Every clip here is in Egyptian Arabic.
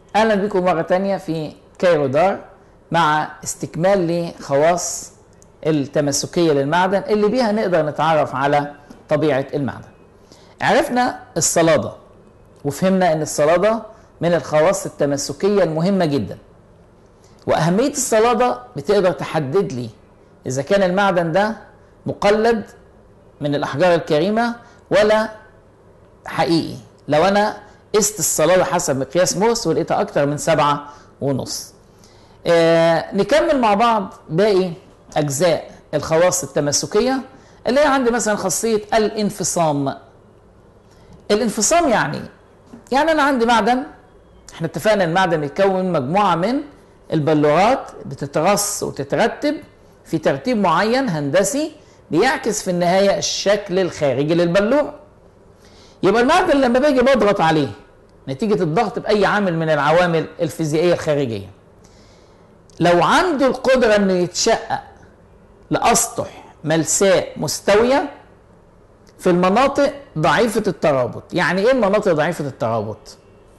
اهلا بكم مره تانية في كايرو دار مع استكمال لخواص التماسكيه للمعدن اللي بيها نقدر نتعرف على طبيعه المعدن عرفنا الصلاده وفهمنا ان الصلاده من الخواص التماسكيه المهمه جدا واهميه الصلاده بتقدر تحدد لي اذا كان المعدن ده مقلد من الاحجار الكريمه ولا حقيقي لو انا قست الصلاده حسب مقياس موس ولقيتها اكتر من سبعة ونص آه نكمل مع بعض باقي اجزاء الخواص التماسكيه اللي هي عندي مثلا خاصيه الانفصام الانفصام يعني يعني انا عندي معدن احنا اتفقنا المعدن يتكون من مجموعه من البلورات بتترص وتترتب في ترتيب معين هندسي بيعكس في النهايه الشكل الخارجي للبلور يبقى المعدن لما باجي بضغط عليه نتيجه الضغط باي عامل من العوامل الفيزيائيه الخارجيه لو عنده القدره انه يتشقق لاسطح ملساء مستويه في المناطق ضعيفه الترابط يعني ايه المناطق ضعيفه الترابط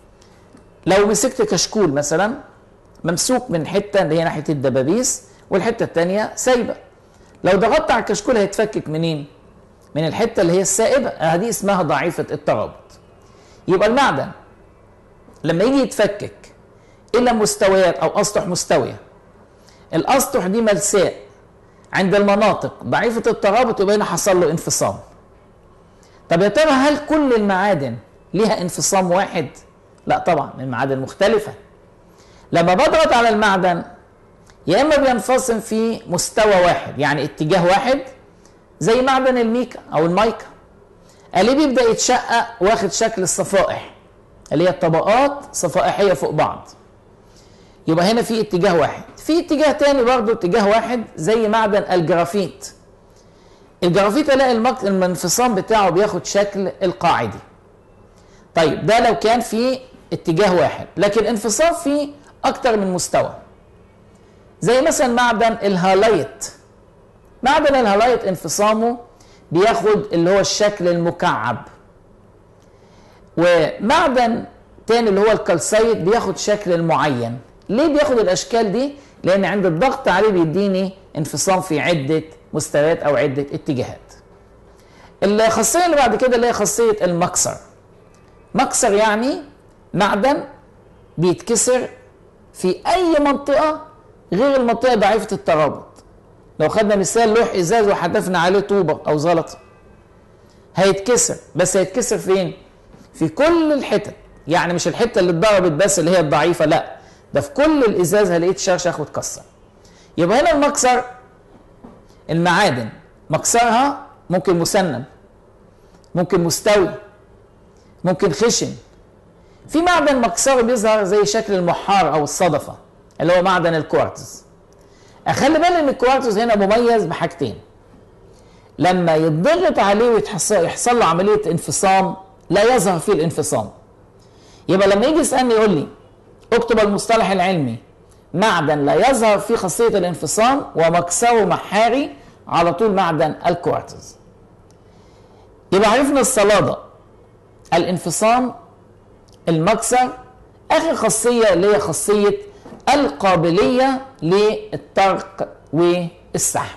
لو مسكت كشكول مثلا ممسوك من حته اللي هي ناحيه الدبابيس والحته الثانيه سايبه لو ضغطت على الكشكول هيتفكك منين من الحته اللي هي السائبه هذه اسمها ضعيفه الترابط يبقى المعدن لما يجي يتفكك الى مستويات او اسطح مستويه الاسطح دي ملساء عند المناطق ضعيفه الترابط يبقى هنا حصل له انفصام طب يا ترى هل كل المعادن ليها انفصام واحد لا طبعا المعادن مختلفه لما بضغط على المعدن يا اما بينفصل في مستوى واحد يعني اتجاه واحد زي معدن الميكا او المايكا اللي بيبدا يتشقق واخد شكل الصفائح اللي هي الطبقات صفائحيه فوق بعض يبقى هنا في اتجاه واحد في اتجاه تاني برضه اتجاه واحد زي معدن الجرافيت الجرافيت الاقي الانفصام بتاعه بياخد شكل القاعدي طيب ده لو كان في اتجاه واحد لكن انفصام في اكتر من مستوى زي مثلا معدن الهالايت معدن الهالايت انفصامه بياخد اللي هو الشكل المكعب ومعدن تاني اللي هو الكالسايت بياخد شكل المعين ليه بياخد الاشكال دي لان عند الضغط عليه بيديني انفصام في عده مستويات او عده اتجاهات الخاصيه اللي بعد كده اللي هي خاصيه المكسر مكسر يعني معدن بيتكسر في اي منطقه غير المنطقه ضعيفه الترابط لو خدنا مثال لوح ازاز وحدفنا عليه طوبه او زلطه هيتكسر بس هيتكسر فين في كل الحتت يعني مش الحته اللي اتضربت بس اللي هي الضعيفه لا ده في كل الازاز هلاقيه اتشرشخ واتكسر يبقى هنا المكسر المعادن مكسرها ممكن مسنن ممكن مستوي ممكن خشن في معدن مكسره بيظهر زي شكل المحار او الصدفه اللي هو معدن الكوارتز اخلي بالي ان الكوارتز هنا مميز بحاجتين لما يتضغط عليه ويحصل له عمليه انفصام لا يظهر فيه الانفصام يبقى لما يجي يسالني يقول لي اكتب المصطلح العلمي معدن لا يظهر فيه خاصيه الانفصام ومكسره محاري على طول معدن الكوارتز يبقى عرفنا الصلاده الانفصام المكسر اخر خاصيه اللي هي خاصيه القابليه للطرق والسحب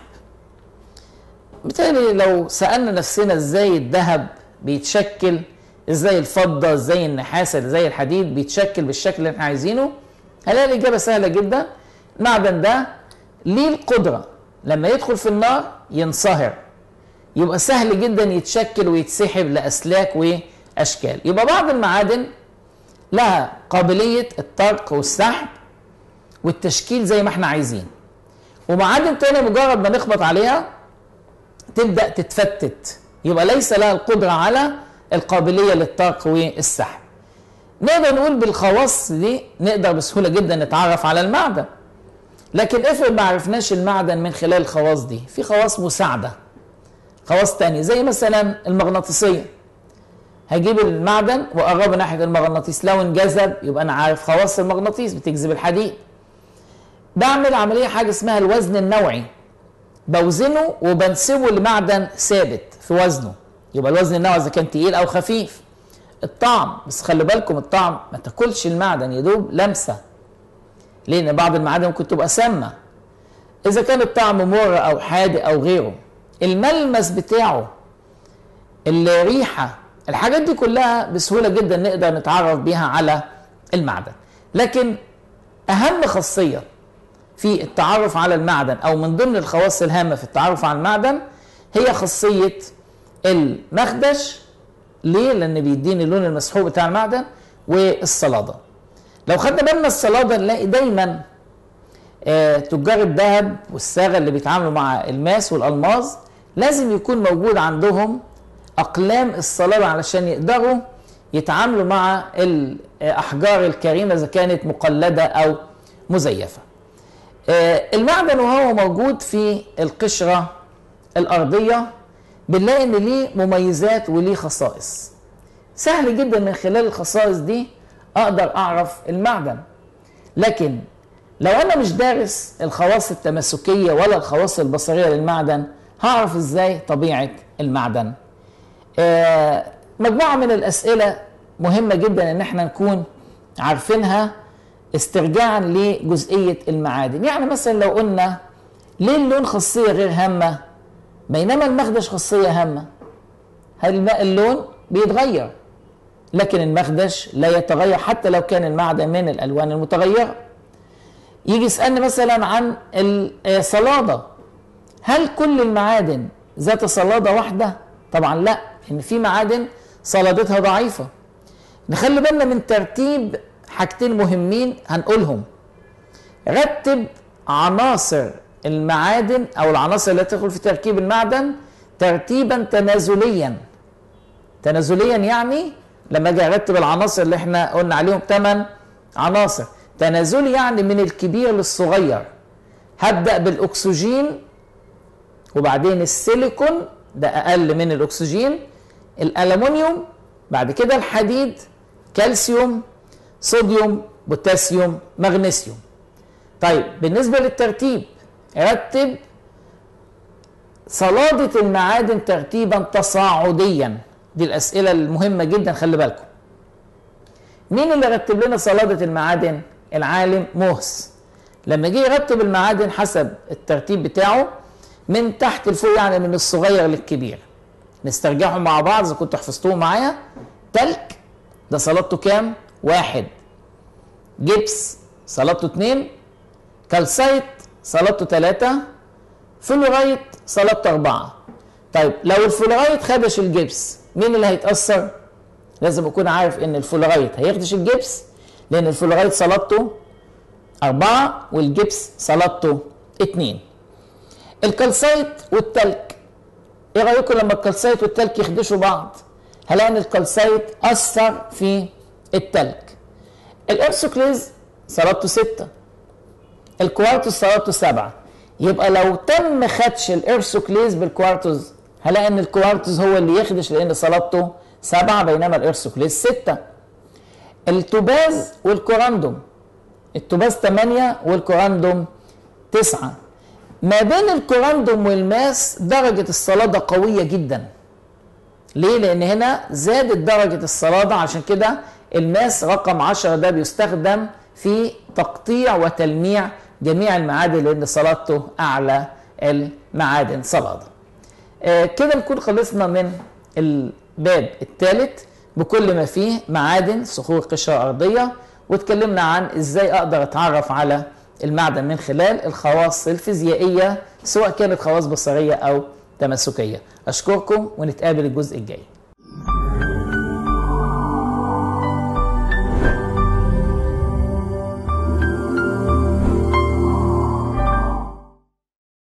بالتالي لو سالنا نفسنا ازاي الذهب بيتشكل ازاي الفضه ازاي النحاس ازاي الحديد بيتشكل بالشكل اللي احنا عايزينه هنلاقي الاجابه سهله جدا المعدن ده ليه القدره لما يدخل في النار ينصهر يبقى سهل جدا يتشكل ويتسحب لاسلاك واشكال يبقى بعض المعادن لها قابليه الطرق والسحب والتشكيل زي ما احنا عايزين ومعادن تانية مجرد ما نخبط عليها تبدا تتفتت يبقى ليس لها القدره على القابليه للطرق والسحب نقدر نقول بالخواص دي نقدر بسهوله جدا نتعرف على المعدن لكن افرض ما عرفناش المعدن من خلال الخواص دي في خواص مساعده خواص تانية زي مثلا المغناطيسيه هجيب المعدن واقربه ناحيه المغناطيس لو انجذب يبقى انا عارف خواص المغناطيس بتجذب الحديد بعمل عمليه حاجه اسمها الوزن النوعي بوزنه وبنسبه لمعدن ثابت في وزنه يبقى الوزن النوعي اذا كان تقيل او خفيف الطعم بس خلي بالكم الطعم ما تاكلش المعدن يدوب لمسه لان بعض المعادن ممكن تبقى سامه اذا كان الطعم مر او حادق او غيره الملمس بتاعه الريحه الحاجات دي كلها بسهوله جدا نقدر نتعرف بيها على المعدن لكن اهم خاصيه في التعرف على المعدن او من ضمن الخواص الهامه في التعرف على المعدن هي خاصيه المخدش ليه؟ لان بيديني اللون المسحوق بتاع المعدن والصلاده. لو خدنا بالنا الصلاده نلاقي دايما آه تجار الذهب والصاغه اللي بيتعاملوا مع الماس والالماظ لازم يكون موجود عندهم اقلام الصلاده علشان يقدروا يتعاملوا مع الاحجار الكريمه اذا كانت مقلده او مزيفه. آه المعدن وهو موجود في القشره الارضيه بنلاقي ان ليه مميزات وليه خصائص سهل جدا من خلال الخصائص دي اقدر اعرف المعدن لكن لو انا مش دارس الخواص التماسكيه ولا الخواص البصريه للمعدن هعرف ازاي طبيعه المعدن آه مجموعه من الاسئله مهمه جدا ان احنا نكون عارفينها استرجاعا لجزئيه المعادن يعني مثلا لو قلنا ليه اللون خاصيه غير هامه بينما المخدش خاصية هامة هل اللون بيتغير لكن المخدش لا يتغير حتى لو كان المعدن من الألوان المتغيرة يجي يسألني مثلا عن الصلادة هل كل المعادن ذات صلادة واحدة؟ طبعا لا إن في معادن صلادتها ضعيفة نخلي بالنا من ترتيب حاجتين مهمين هنقولهم رتب عناصر المعادن او العناصر التي تدخل في تركيب المعدن ترتيبا تنازليا تنازليا يعني لما اجي ارتب العناصر اللي احنا قلنا عليهم ثمان عناصر تنازلي يعني من الكبير للصغير هبدا بالاكسجين وبعدين السيليكون ده اقل من الاكسجين الالومنيوم بعد كده الحديد كالسيوم صوديوم بوتاسيوم مغنيسيوم طيب بالنسبه للترتيب رتب صلادة المعادن ترتيبا تصاعديا دي الأسئلة المهمة جدا خلي بالكم مين اللي رتب لنا صلادة المعادن العالم موهس لما جه يرتب المعادن حسب الترتيب بتاعه من تحت لفوق يعني من الصغير للكبير نسترجعهم مع بعض اذا كنتوا حفظتوهم معايا تلك ده صلادته كام؟ واحد جبس صلادته اتنين كالسايت صلابته ثلاثة فلورايت صلابته أربعة طيب لو الفلورايت خدش الجبس مين اللي هيتأثر؟ لازم أكون عارف إن الفلورايت هيخدش الجبس لأن الفلورايت صلابته أربعة والجبس صلابته اتنين الكالسايت والتلك إيه رأيكم لما الكالسايت والتلك يخدشوا بعض؟ هلاقي إن الكالسايت أثر في التلك الإرسوكليز صلابته ستة الكوارتز صلابته سبعة يبقى لو تم خدش الارسوكليز بالكوارتز هلاقي ان الكوارتز هو اللي يخدش لان صلابته سبعة بينما الارسوكليز ستة التوباز والكوراندوم التوباز ثمانية والكوراندوم تسعة ما بين الكوراندوم والماس درجة الصلادة قوية جدا ليه؟ لأن هنا زادت درجة الصلادة عشان كده الماس رقم 10 ده بيستخدم في تقطيع وتلميع جميع المعادن لان صلادته اعلى المعادن صلاده. آه كده نكون خلصنا من الباب الثالث بكل ما فيه معادن صخور قشره ارضيه واتكلمنا عن ازاي اقدر اتعرف على المعدن من خلال الخواص الفيزيائيه سواء كانت خواص بصريه او تمسكيه. اشكركم ونتقابل الجزء الجاي.